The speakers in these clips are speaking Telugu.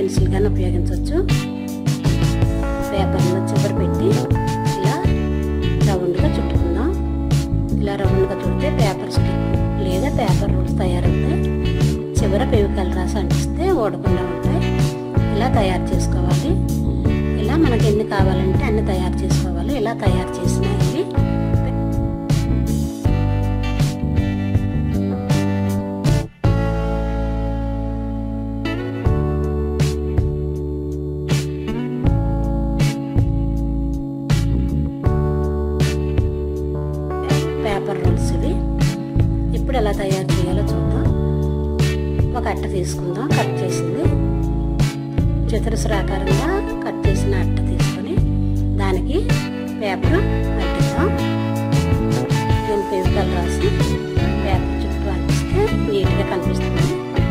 పెన్సిల్ కానీ ఉపయోగించవచ్చు పేపర్లో చివరి పెట్టి ఇలా రౌండ్గా చుట్టుకుందాం ఇలా రౌండ్గా చుడితే పేపర్ స్టిక్ లేదా పేపర్ రూల్స్ తయారవుతాయి చివర పెవికల్ రాసి అంటిస్తే ఓడకుండా ఉంటాయి ఇలా తయారు చేసుకోవాలి ఇలా మనకి ఎన్ని కావాలంటే అన్ని తయారు చేసుకోవాలి ఇలా తయారు చేసిన ఇవి పేపర్ రోల్స్ ఇవి ఇప్పుడు ఎలా తయారు చేయాలో చూద్దాం ఒక అట్ట తీసుకుందాం కట్ చేసింది చతురస్రాకారంగా కట్ చేసిన అట్ట తీసుకొని దానికి పేపర్ అంటిద్దాం నేను పేపర్ రాసి పేపర్ చుట్టూ అంటిస్తే నీట్గా కనిపిస్తుంది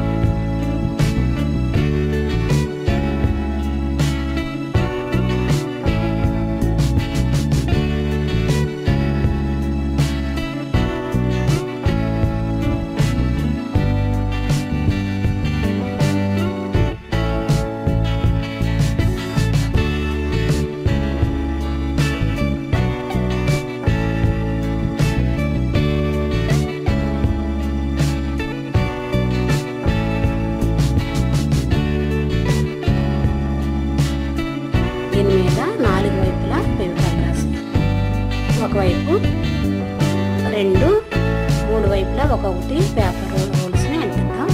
దీని మీద నాలుగు వైపులా పెవికల్ రాసి ఒకవైపు రెండు మూడు వైపులా ఒక్కొక్కటి పేపర్ రోల్స్ని అంటిద్దాం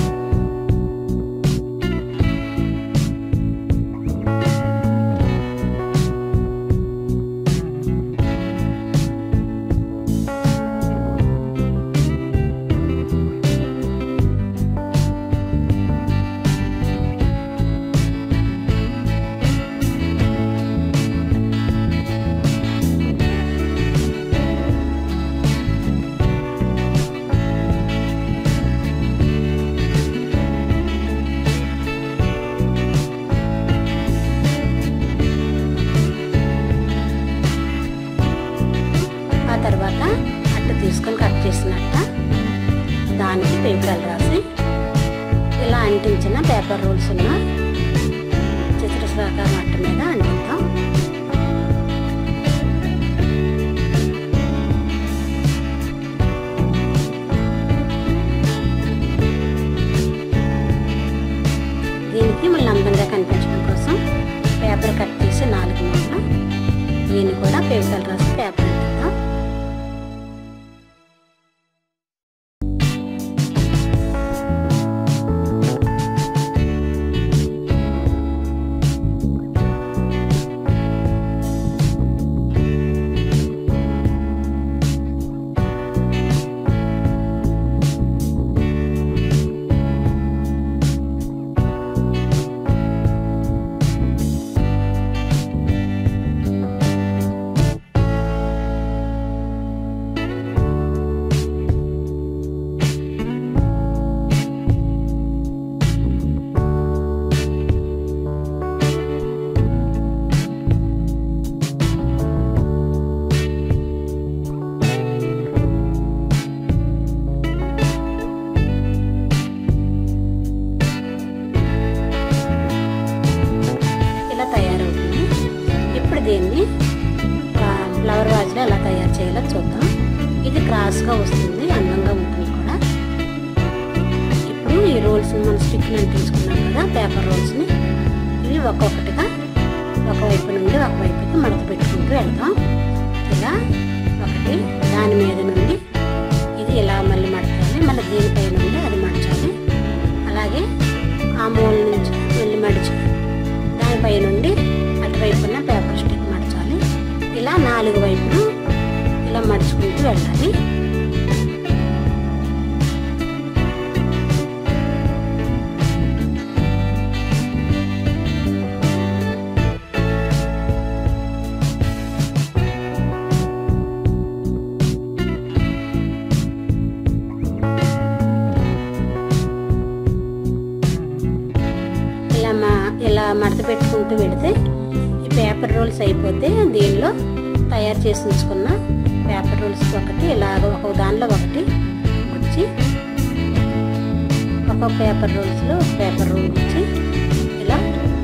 ఆ తర్వాత అట్ట తీసుకొని కట్ చేసినట్ట దానికి పేపర్ రాసి ఇలా అంటించిన పేపర్ రోల్స్ ఉన్న చతురస్రాకారం అట్ట మీద అంటిద్దాం దీనికి మళ్ళీ అందంగా కనిపించడం కోసం పేపర్ కట్ చేసి నాలుగు మూడు దీన్ని కూడా పేపర్ రాసి పేపర్ అంటిద్దాం ఇలా తయారవుతుంది ఇప్పుడు దీన్ని ఆ, ఫ్లవర్ వాజ్లో ఎలా తయారు చేయాలో చూద్దాం ఇది క్రాస్గా వస్తుంది అందంగా ఉంటుంది కూడా ఇప్పుడు ఈ రోల్స్ని మనం స్టిక్ని అంటించుకున్నాం కదా పేపర్ రోల్స్ని ఇవి ఒక్కొక్కటిగా ఒకవైపు నుండి ఒకవైపుకి మడత పెట్టుకుంటూ వెళ్తాం ఇలా ఒకటి దాని మీద నుండి ఇది ఇలా మళ్ళీ మడతాలి మళ్ళీ దీనిపై నుండి అది మడచాలి అలాగే ఆ మూల నుంచి మళ్ళీ మడిచి దానిపై నుండి అటువైపున పేపర్ స్టిక్ మడచాలి ఇలా నాలుగు వైపులు ఇలా మడుచుకుంటూ వెళ్ళాలి ఇలా మా ఇలా మడత పెట్టుకుంటూ వెళితే ఈ పేపర్ రోల్స్ అయిపోతే దీనిలో తయారు చేసి ఉంచుకున్న పేపర్ రోల్స్ ఒకటి ఇలాగ ఒక దానిలో ఒకటి వచ్చి ఒక పేపర్ రోల్స్లో ఒక పేపర్ రోల్ వచ్చి ఇలా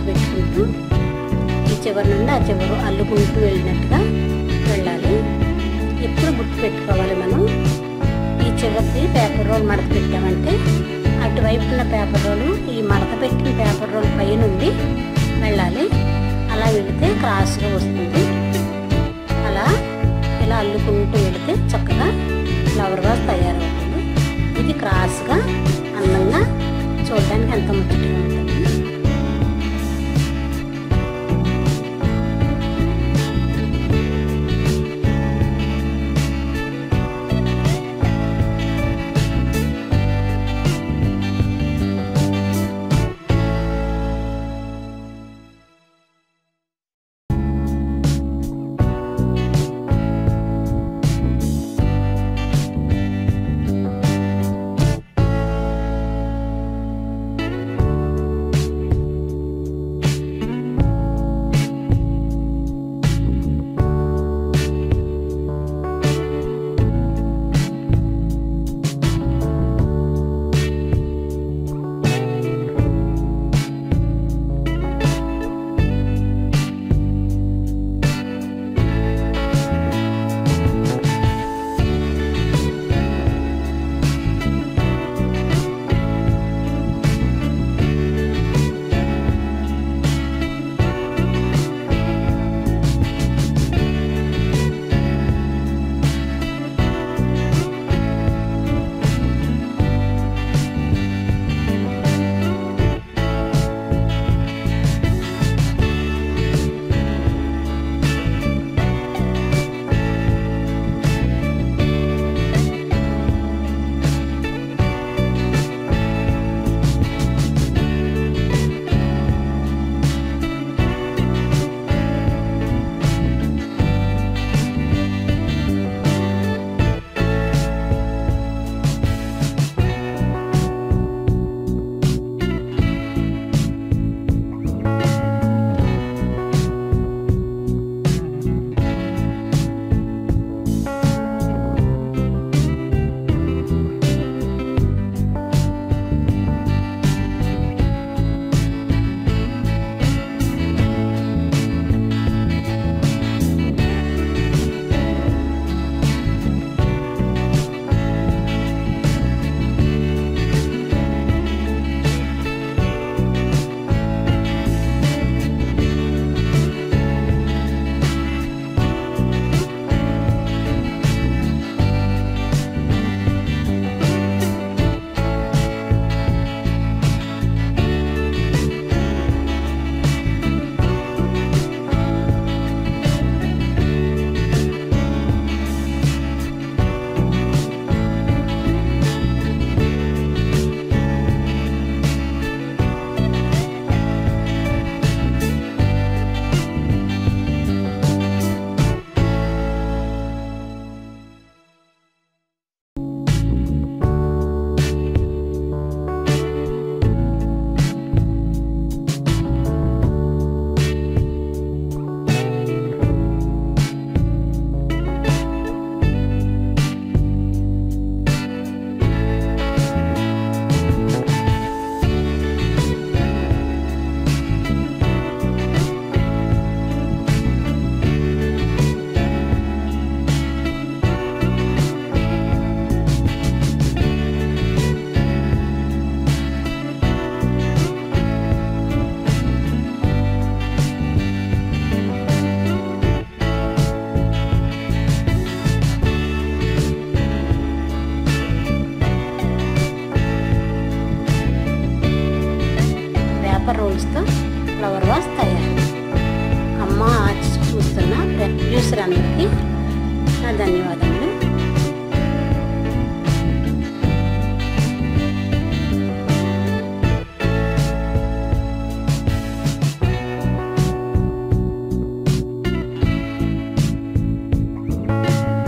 పెట్టుకుంటూ ఈ చివరి నుండి ఆ చివరు అల్లుకుంటూ వెళ్ళినట్టుగా వెళ్ళాలి ఎప్పుడు గుర్తు పెట్టుకోవాలి మనం ఈ చివరికి పేపర్ రోల్ మడత పెట్టామంటే అటువైపు ఉన్న పేపర్ రోలు ఈ మడత పెట్టిన పేపర్ రోల్ పై నుండి వెళ్ళాలి అలా వెళితే క్రాస్గా వస్తుంది అలా ఇలా అల్లుకుంటూ వెళితే చక్కగా ఫ్లవర్ వాజ్ తయారవుతుంది ఇది క్రాస్గా అందంగా చూడడానికి ఎంత ముచ్చటగా ఉంటుంది పేపర్ రోల్స్తో ఫ్లవర్ వాస్ తయారు అమ్మ ఆర్ట్స్ చూస్తున్న ప్రొడ్యూసర్ అందరికీ నా ధన్యవాదములు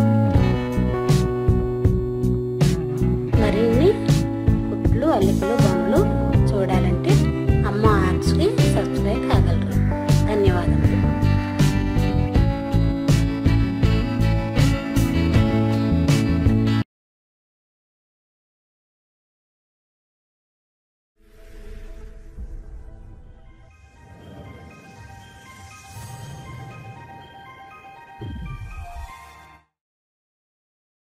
మరిన్ని కుట్లు అల్లికలు బొమ్మలు